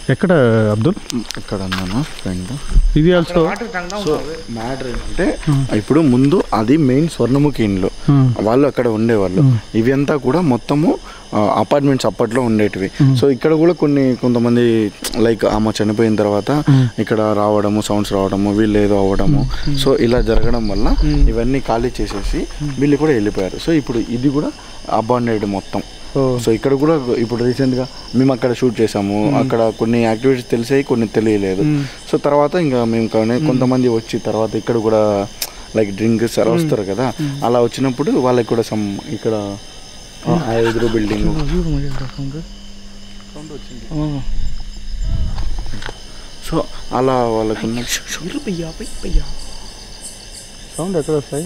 ఎక్కడ అబ్దుల్ ఇక్కడ ఉన్నాను ఫ్రెండ్ ఇది ఆల్సో సో మ్యాటర్ ఏంటంటే ఇప్పుడు ముందు అది మెయిన్ స్వర్ణముఖి ఇండ్లు వాళ్ళు అక్కడ ఉండేవాళ్ళు ఇవి అంతా కూడా మొత్తము అపార్ట్మెంట్స్ అప్పట్లో ఉండేటివి సో ఇక్కడ కూడా కొన్ని కొంతమంది లైక్ ఆమె చనిపోయిన తర్వాత ఇక్కడ రావడము సౌండ్స్ రావడము వీళ్ళు ఏదో అవ్వడము సో ఇలా జరగడం వల్ల ఇవన్నీ ఖాళీ చేసేసి వీళ్ళు కూడా వెళ్ళిపోయారు సో ఇప్పుడు ఇది కూడా అబాండెడ్ మొత్తం సో ఇక్కడ కూడా ఇప్పుడు రీసెంట్గా మేము అక్కడ షూట్ చేసాము అక్కడ కొన్ని యాక్టివిటీస్ తెలిసాయి కొన్ని తెలియలేదు సో తర్వాత ఇంకా మేము కానీ కొంతమంది వచ్చి తర్వాత ఇక్కడ కూడా లైక్ డ్రింక్స్ అలా వస్తారు కదా అలా వచ్చినప్పుడు వాళ్ళకి కూడా సమ్ ఇక్కడ ఆ, ఆ ఎదురు బిల్డింగ్ సో అలా వాళ్ళకు ఉన్న సౌండ్ ఎక్కడ వస్తాయి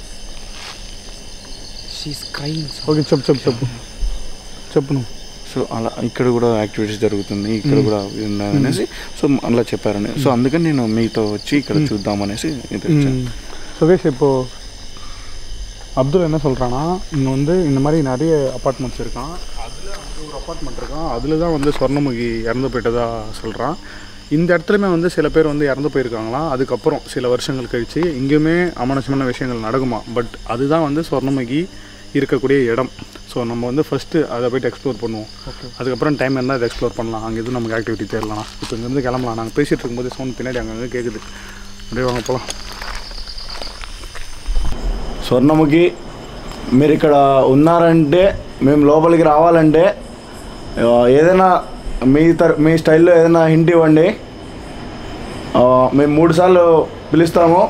షీస్ క్రైమ్ ఓకే చెప్పు చెప్పు చెప్పు చెప్పు నువ్వు సో అలా ఇక్కడ కూడా యాక్టివిటీస్ జరుగుతుంది ఇక్కడ కూడా ఉన్నాయి అనేసి సో అలా చెప్పారని సో అందుకని నేను మీతో వచ్చి ఇక్కడ చూద్దామనేసి ఇది వచ్చాను. சுகேஷ் இப்போ அப்துல் என்ன சொல்கிறான்னா இங்கே வந்து இந்த மாதிரி நிறைய அப்பார்ட்மெண்ட்ஸ் இருக்கான் அதில் வந்து ஒரு அப்பார்ட்மெண்ட் இருக்கான் அதில் தான் வந்து சொர்ணமுகி இறந்து போயிட்டதா சொல்கிறான் இந்த இடத்துலையுமே வந்து சில பேர் வந்து இறந்து போயிருக்காங்களாம் அதுக்கப்புறம் சில வருஷங்கள் கழித்து இங்கேயுமே அமானுஷமான விஷயங்கள் நடக்குமா பட் அதுதான் வந்து சொர்ணமுகி இருக்கக்கூடிய இடம் ஸோ நம்ம வந்து ஃபஸ்ட்டு அதை போயிட்டு எக்ஸ்ப்ளோர் பண்ணுவோம் அதுக்கப்புறம் டைம் இருந்தால் அதை எக்ஸ்ப்ளோர் பண்ணலாம் அங்கே எதுவும் நமக்கு ஆக்டிவிட்டி தேடலாம் இப்போ இங்கேருந்து கிளம்பலாம் நாங்கள் பேசிகிட்டு இருக்கும்போது சவுண்ட் பின்னாடி அங்கங்கே கேட்குது அப்படியே வாங்க போகலாம் స్వర్ణముఖి మీరు ఇక్కడ ఉన్నారంటే మేము లోపలికి రావాలంటే ఆ, ఏదైనా మీ తర మీ స్టైల్లో ఏదైనా హింట్ ఇవ్వండి ఆ, మేము మూడు సార్లు పిలుస్తాము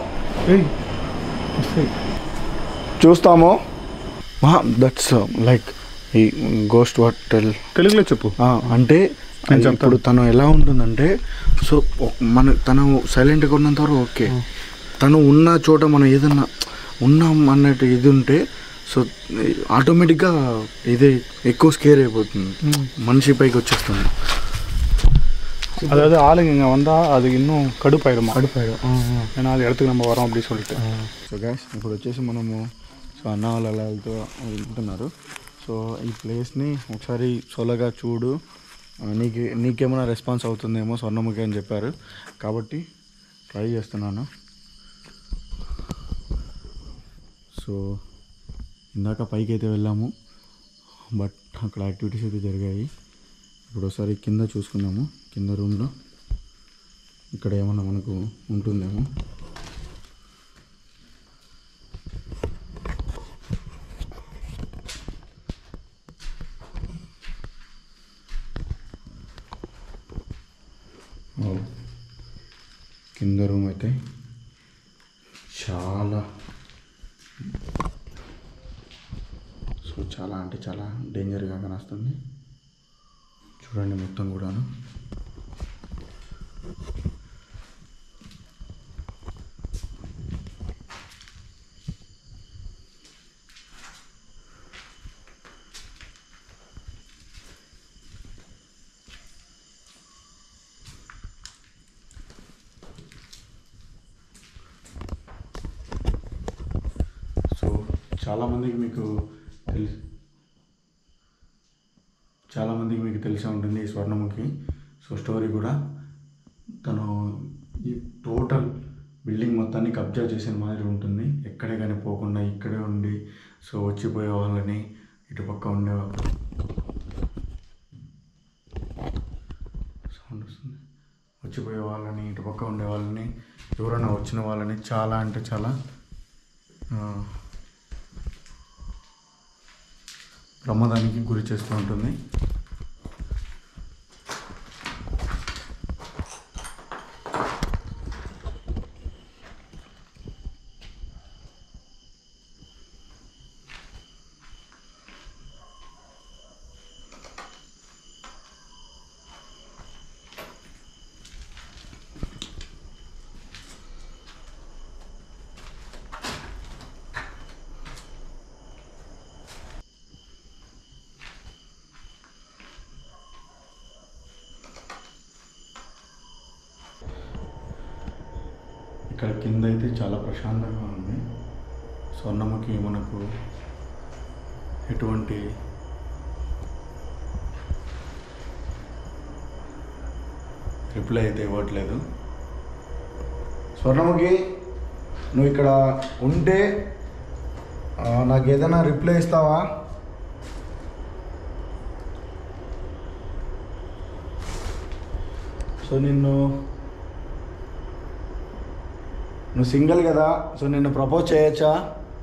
చూస్తాము దట్స్ లైక్ ఈ గోస్ట్ వాటల్ తెలుగులో చెప్పు అంటే నేను చెప్తాను. ఇప్పుడు తను ఎలా ఉంటుందంటే సో ఒ- మన తను సైలెంట్గా ఉన్నంత వరకు ఓకే తను ఉన్న చోట మనం ఏదన్నా ఉన్నాం అన్నట్టు ఇది ఉంటే సో ఆటోమేటిక్గా ఇదే ఎక్కువ స్కేర్ అయిపోతుంది మనిషి పైకి వచ్చేస్తుంది அதாவது ஆளுங்க இங்கே வந்தால் அது இன்னும் கடுப்பாயிடுமா కడిపాడు ஏன்னா அது இடத்துக்கு நம்ம வரோம் அப்படின்னு சொல்லிட்டு సో గ్యాస్ ఇప్పుడు వచ్చేసి మనము సో అన్న వాళ్ళ అలా వెళ్తూ వెళ్తున్నారు సో ఈ ప్లేస్ని ఒకసారి సోలోగా చూడు ఆ, నీకు నీకేమైనా రెస్పాన్స్ అవుతుందేమో స్వర్ణముఖి అని చెప్పారు కాబట్టి ట్రై చేస్తున్నాను సో ఇందాక పైకి అయితే వెళ్ళాము బట్ అక్కడ యాక్టివిటీస్ అయితే జరిగాయి ఇప్పుడు ఒకసారి కింద చూసుకున్నాము కింద రూమ్లో ఇక్కడ ఏమన్నా మనకు ఉంటుందేమో ఓ. కింద రూమ్ అయితే చాలా సో చాలా అంటే చాలా డేంజర్గా కానొస్తుంది చూడండి మొత్తం కూడాను సో చాలామందికి మీకు తెలుసు చాలామందికి మీకు తెలిసే ఉంటుంది ఈ స్వర్ణముఖి సో స్టోరీ కూడా తను ఈ టోటల్ బిల్డింగ్ మొత్తాన్ని కబ్జా చేసిన మాదిరి ఉంటుంది ఎక్కడే కానీ పోకుండా ఇక్కడే ఉండి సో వచ్చిపోయే వాళ్ళని ఇటుపక్క ఉండే సౌండ్ వస్తుంది వచ్చిపోయే వాళ్ళని ఇటుపక్క ఉండే వాళ్ళని ఎవరైనా వచ్చిన వాళ్ళని చాలా అంటే చాలా ఆ, ప్రమాదానికి గురి చేస్తూ ఉంటుంది ఇక్కడ కింద అయితే చాలా ప్రశాంతంగా ఉంది స్వర్ణముఖి మనకు ఎటువంటి రిప్లై అయితే ఇవ్వట్లేదు స్వర్ణముఖి నువ్వు ఇక్కడ ఉంటే ఆ, నాకు ఏదైనా రిప్లై ఇస్తావా సో నిన్ను నువ్వు సింగిల్ కదా సో నిన్ను ప్రపోజ్ చేయొచ్చా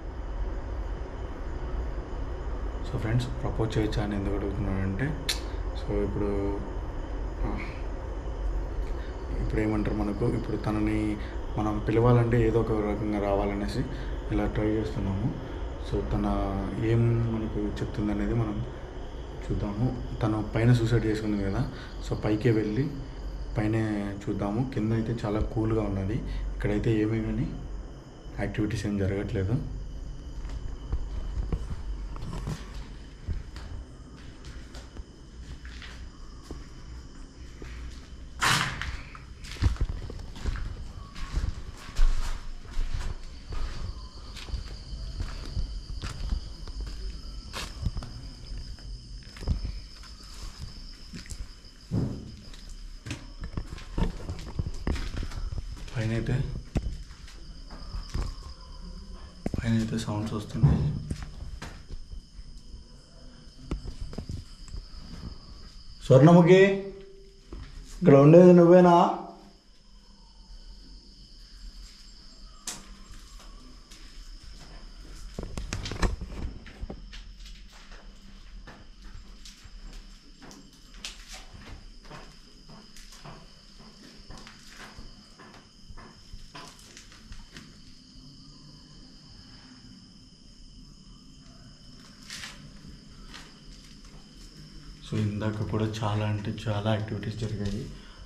సో ఫ్రెండ్స్ ప్రపోజ్ చేయొచ్చా అని ఎందుకు అడుగుతున్నానంటే సో ఇప్పుడు ఆ, ఇప్పుడు ఏమంటారు మనకు ఇప్పుడు తనని మనం పిలవాలంటే ఏదో ఒక రకంగా రావాలనేసి ఇలా ట్రై చేస్తున్నాము సో తన ఏం మనకు చెప్తుంది అనేది మనం చూద్దాము తను పైన సూసైడ్ చేసుకుంది కదా సో పైకే వెళ్ళి పైన చూద్దాము కింద అయితే చాలా కూల్గా ఉన్నది ఇక్కడైతే ఏమీ కానీ యాక్టివిటీస్ ఏం జరగట్లేదు పైన అయితే పైన అయితే సౌండ్స్ వస్తున్నాయి స్వర్ణముఖి ఇక్కడ ఉండేది నువ్వేనా సో ఇందాక కూడా చాలా అంటే చాలా యాక్టివిటీస్ జరిగాయి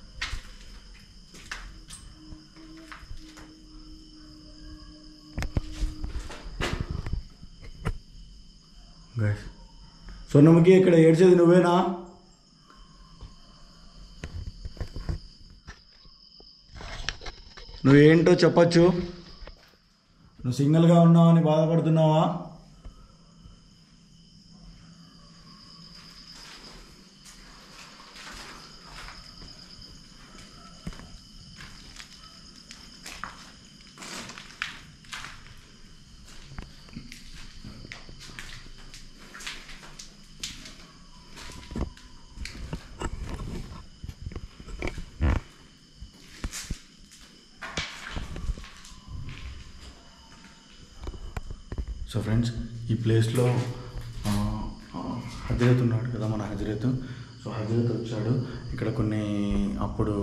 గైస్ సొన్నమ్మకి ఇక్కడ ఏడ్చేది నువ్వేనా నువ్వేంటో చెప్పచ్చు నువ్వు సింగిల్గా ఉన్నావని బాధపడుతున్నావా సో ఫ్రెండ్స్ ఈ ప్లేస్లో హజరత్ ఉన్నాడు కదా మన హజరత్ సో హజరత్ వచ్చాడు ఇక్కడ కొన్ని అప్పుడు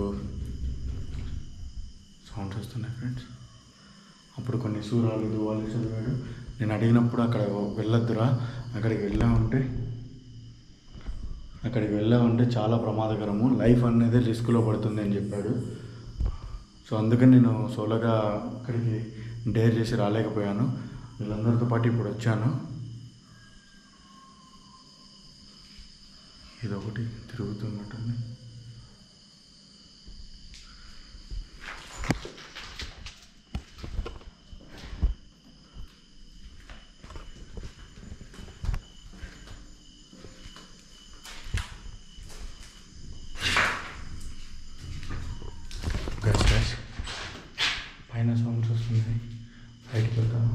సౌండ్స్ వస్తున్నాయి ఫ్రెండ్స్ అప్పుడు కొన్ని సూరాలు దువాలు చదివాడు నేను అడిగినప్పుడు అక్కడ వెళ్ళొద్దురా అక్కడికి వెళ్ళామంటే అక్కడికి వెళ్ళామంటే చాలా ప్రమాదకరము లైఫ్ అనేది రిస్క్లో పడుతుంది అని చెప్పాడు సో అందుకని నేను సోలోగా అక్కడికి డేర్ చేసి రాలేకపోయాను వీళ్ళందరితో పాటు ఇప్పుడు వచ్చాను ఇదొకటి తిరుగుతున్నట్టుంది గైస్ గైస్ పైన సౌండ్స్ వస్తున్నాయి బయటికి వెళ్తాను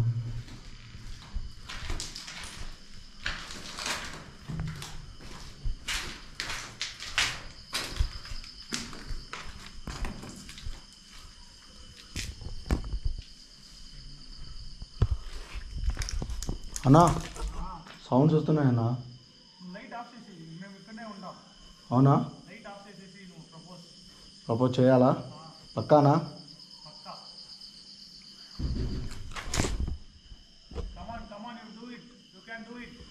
అన్నా సౌండ్స్ వస్తున్నాయి అన్నా లైట్ ఆఫ్ చేసి మేము ఇక్కడనే ఉన్నాం అవునా లైట్ ఆఫ్ చేసేసి నువ్వు ప్రపోజ్ ప్రపోజ్ చేయాలా పక్కానా పక్కా come on come on you do it you can do it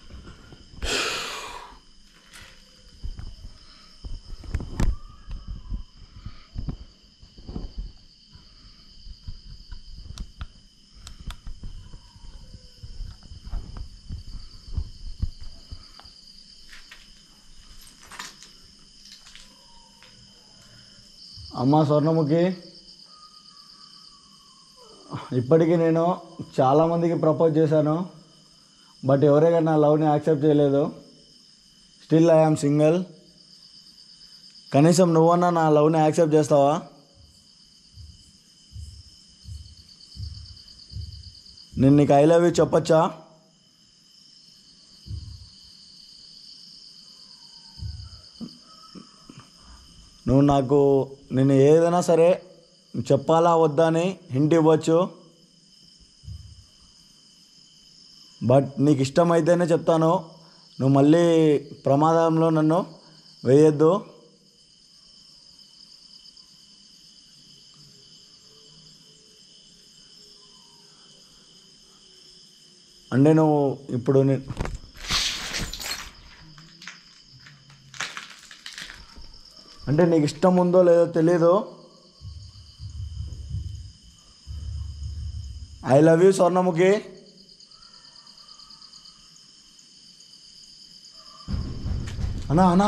అమ్మ స్వర్ణముఖి ఇప్పటికీ నేను చాలామందికి ప్రపోజ్ చేశాను బట్ ఎవరే కానీ నా లవ్ని యాక్సెప్ట్ చేయలేదు స్టిల్ ఐఆమ్ సింగిల్ కనీసం నువ్వన్నా నా లవ్ని యాక్సెప్ట్ చేస్తావా నేను నీకు ఐ లవ్ యూ చెప్పచ్చా నువ్వు నాకు నేను ఏదైనా సరే చెప్పాలా వద్దా అని హింట్ ఇవ్వచ్చు బట్ నీకు ఇష్టమైతేనే చెప్తాను నువ్వు మళ్ళీ ప్రమాదంలో నన్ను వేయొద్దు అంటే నువ్వు ఇప్పుడు నే- అంటే నీకు ఇష్టం ఉందో లేదో తెలీదు ఐ లవ్ యూ స్వర్ణముఖి అన్నా అన్నా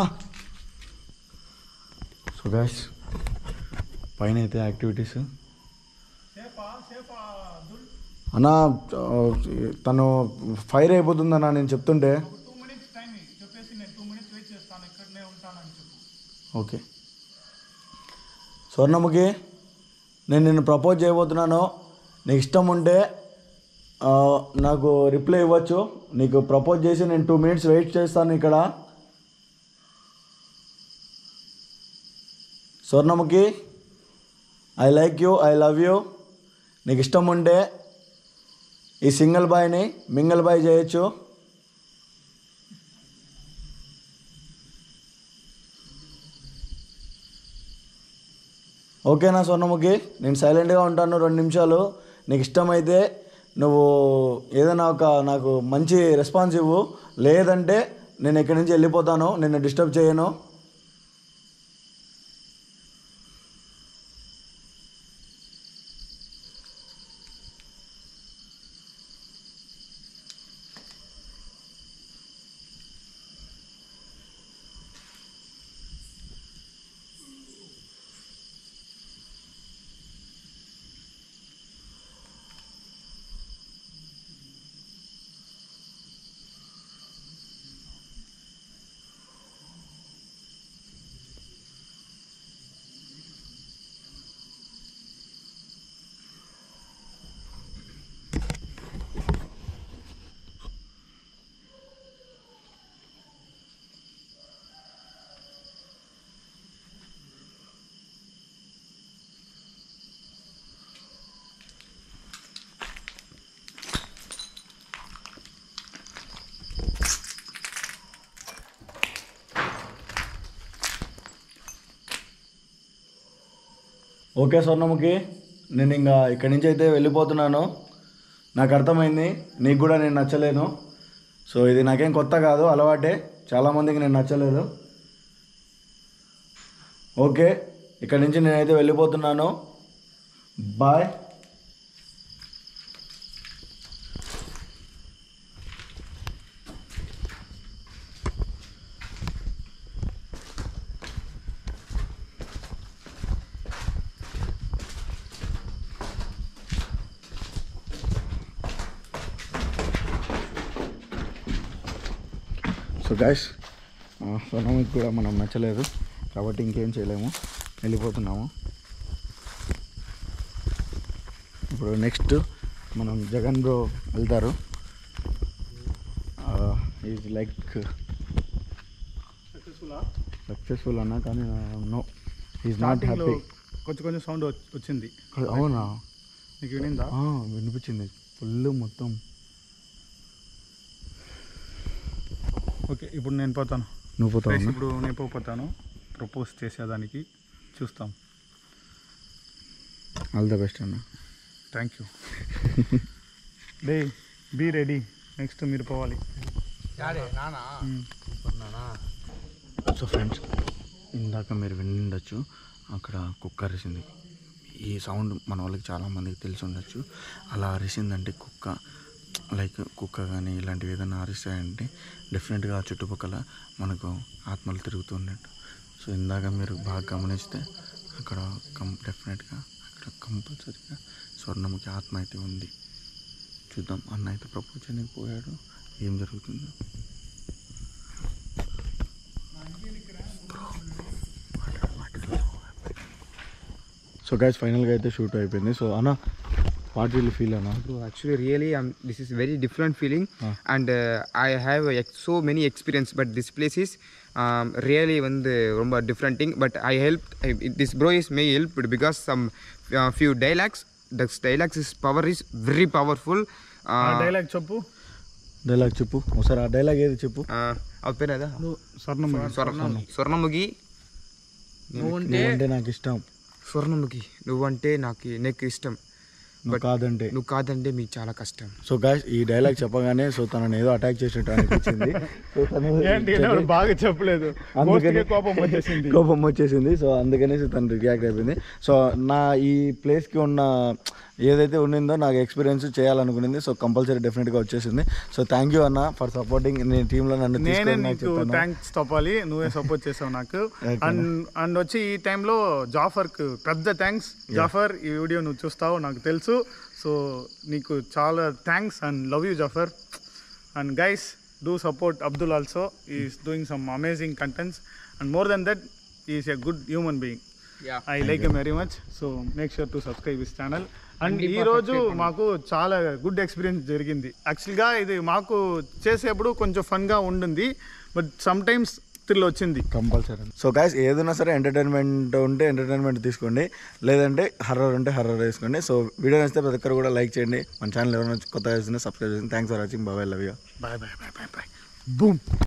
సో గాయస్ పైన అయితే యాక్టివిటీస్ అన్నా ఆ, తను ఫైర్ అయిపోతుందన్నా నేను చెప్తుంటే టూ మినిట్స్ టైం చెప్పేసి నేను టూ మినిట్స్ వెయిట్ చేస్తాను ఇక్కడనే ఉంటానని చెప్పు ఓకే స్వర్ణముఖి నేను నిన్ను ప్రపోజ్ చేయబోతున్నాను నీకు ఇష్టం ఉంటే ఆ, నాకు రిప్లై ఇవ్వచ్చు నీకు ప్రపోజ్ చేసి నేను టూ మినిట్స్ వెయిట్ చేస్తాను ఇక్కడ Swarnamukhi I like you I love you నీకు ఇష్టం ఉంటే ఈ సింగిల్ బాయ్ని మింగల్ బాయ్ చేయొచ్చు ఓకేనా స్వర్ణముఖి నేను సైలెంట్గా ఉంటాను రెండు నిమిషాలు నీకు ఇష్టమైతే నువ్వు ఏదైనా ఒక నాకు మంచి రెస్పాన్స్ ఇవ్వు లేదంటే నేను ఇక్కడి నుంచి వెళ్ళిపోతాను నిన్ను డిస్టర్బ్ చేయను ఓకే స్వర్ణముఖి నేను ఇంకా ఇక్కడి నుంచి అయితే వెళ్ళిపోతున్నాను నాకు అర్థమైంది నీకు కూడా నేను నచ్చలేను సో ఇది నాకేం కొత్త కాదు అలవాటే చాలామందికి నేను నచ్చలేదు ఓకే ఇక్కడి నుంచి నేనైతే వెళ్ళిపోతున్నాను బాయ్ సో గాయస్ సోనమికి కూడా మనం నచ్చలేదు కాబట్టి ఇంకేం చేయలేము వెళ్ళిపోతున్నాము ఇప్పుడు నెక్స్ట్ మనం జగన్ బ్రో వెళ్తారు ఈజ్ లైక్ సక్సెస్ఫుల్ సక్సెస్ఫుల్ అన్నా కానీ నో ఈజ్ నాట్ స్టార్టింగ్లో హ్యాపీ కొంచెం కొంచెం సౌండ్ వచ్చింది అవునా నీకు వినిందా ఆ, వినిపించింది ఫుల్ మొత్తం ఓకే ఇప్పుడు నేను పోతాను నువ్వు పోతావు Guys, అన్నా? ఇప్పుడు నేను పోతాను ప్రపోజ్ చేసేదానికి చూస్తాం ఆల్ ద బెస్ట్ అన్న thank you day be ready next మీరు పోవాలి మ్మ్. సో ఫ్రెండ్స్ ఇందాక మీరు వినుండొచ్చు అక్కడ కుక్క అరిసింది ఈ సౌండ్ మన వాళ్ళకి చాలామందికి తెలిసి ఉండొచ్చు అలా అరిసిందంటే కుక్క లైక్ కుక్క కానీ ఇలాంటివి ఏదైనా అరిస్తాయంటే డెఫినెట్గా ఆ చుట్టుపక్కల మనకు ఆత్మలు తిరుగుతున్నట్టు సో ఇందాక మీరు బాగా గమనిస్తే అక్కడ కం డెఫినెట్గా అక్కడ కంపల్సరీగా స్వర్ణముఖి ఆత్మ అయితే ఉంది చూద్దాం అన్న అయితే ప్రపోజ్ చేయడానికి పోయాడు ఏం జరుగుతుందో బ్రో సో గైస్ ఫైనల్గా అయితే షూట్ అయిపోయింది సో అన్న వాట్ విల్ ఫీల్ అన్న Bro, actually, really, um, this is very different feeling, and uh, I have uh, ex- so many experience. But this place is um, really one the rumba different thing. But I helped. I, this bro is may help because some uh, few dialogues. The dialogues is power is very powerful. ఆ Uh, dialogue చెప్పు dialogue చెప్పు ఒకసారి ఆ dialogue ఏది చెప్పు uh, ఆ పేరు అదా స్వర్ణముఖి స్వర్ణ స్వర్ణముఖి నువ్వంటే నాకు ఇష్టం స్వర్ణముఖి నువ్వంటే నాకు నీకు ఇష్టం నువ్వు కాదంటే నువ్వు కాదంటే మీకు చాలా కష్టం సో గాయస్ ఈ డైలాగ్ చెప్పగానే సో తనని ఏదో అటాక్ చేసినట్టు అనిపించింది సో తను ఏంటి ఎవరు బాగా చెప్పలేదు అందుకని Ghost కి కోపం వచ్చేసింది కోపం వచ్చేసింది సో అందుకనేసి తను రియాక్ట్ అయిపోయింది సో నా ఈ ప్లేస్కి ఉన్న ఏదైతే ఉండిందో నాకు ఎక్స్పీరియన్స్ చేయాలనుకునింది సో కంపల్సరీ డెఫినెట్గా వచ్చేసింది సో థ్యాంక్ యూ అన్న ఫర్ సపోర్టింగ్ నేను టీంలో నన్ను నేనే తీసుకొని నాకు నీకు చెప్పాను. థ్యాంక్స్ చెప్పాలి నువ్వే సపోర్ట్ చేసావు నాకు అండ్ అండ్ వచ్చి ఈ టైంలో జాఫర్కు పెద్ద థ్యాంక్స్ జాఫర్ ఈ వీడియో నువ్వు చూస్తావు నాకు తెలుసు సో నీకు చాలా thanks and love you Jafar and guys do support Abdul also is doing some amazing contents and more then that is a good human being Yeah. I like um very much so make sure to subscribe this channel and ఈ రోజు మాకు చాలా good experience జరిగింది యాక్చువల్గా ఇది మాకు చేసేప్పుడు కొంచెం ఫన్గా ఉండింది బట్ సమ్ టైమ్స్ థ్రిల్ వచ్చింది కంపల్సరీ సో గైస్ ఏదైనా సరే ఎంటర్టైన్మెంట్ ఉంటే ఎంటర్టైన్మెంట్ తీసుకోండి లేదంటే హర్రర్ ఉంటే హర్రర్ వేసుకోండి సో వీడియో నచ్చితే ప్రతి ఒక్కరు కూడా లైక్ చేయండి మన ఛానల్ ఎవరైనా కొత్తగా చూస్తుంటే సబ్స్క్రైబ్ చేయండి థ్యాంక్స్ ఫర్ వాచింగ్ బాబాయ్ love you bye bye bye bye bye boom